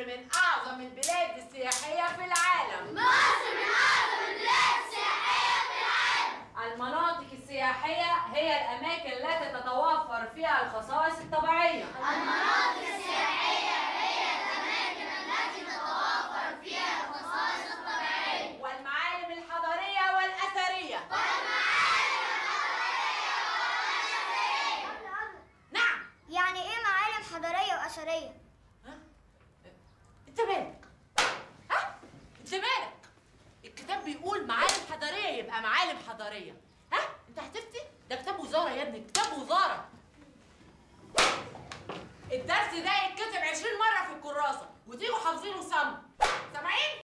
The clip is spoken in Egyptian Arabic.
مصر من أعظم البلاد السياحية في العالم مصر من أعظم البلاد السياحية في العالم المناطق السياحية هي الأماكن التي تتوفر فيها الخصائص الطبيعية المناطق السياحية هي الأماكن التي تتوفر فيها الخصائص الطبيعية والمعالم الحضارية والأثرية نعم يعني إيه معالم حضارية وأثرية؟ ها؟ انت مالك ها انت مالك الكتاب بيقول معالم حضاريه يبقى معالم حضاريه ها انت هتفتي ده كتاب وزاره يا ابني كتاب وزاره الدرس ده يتكتب 20 مره في الكراسه وتيجوا حافظينه صم سامعين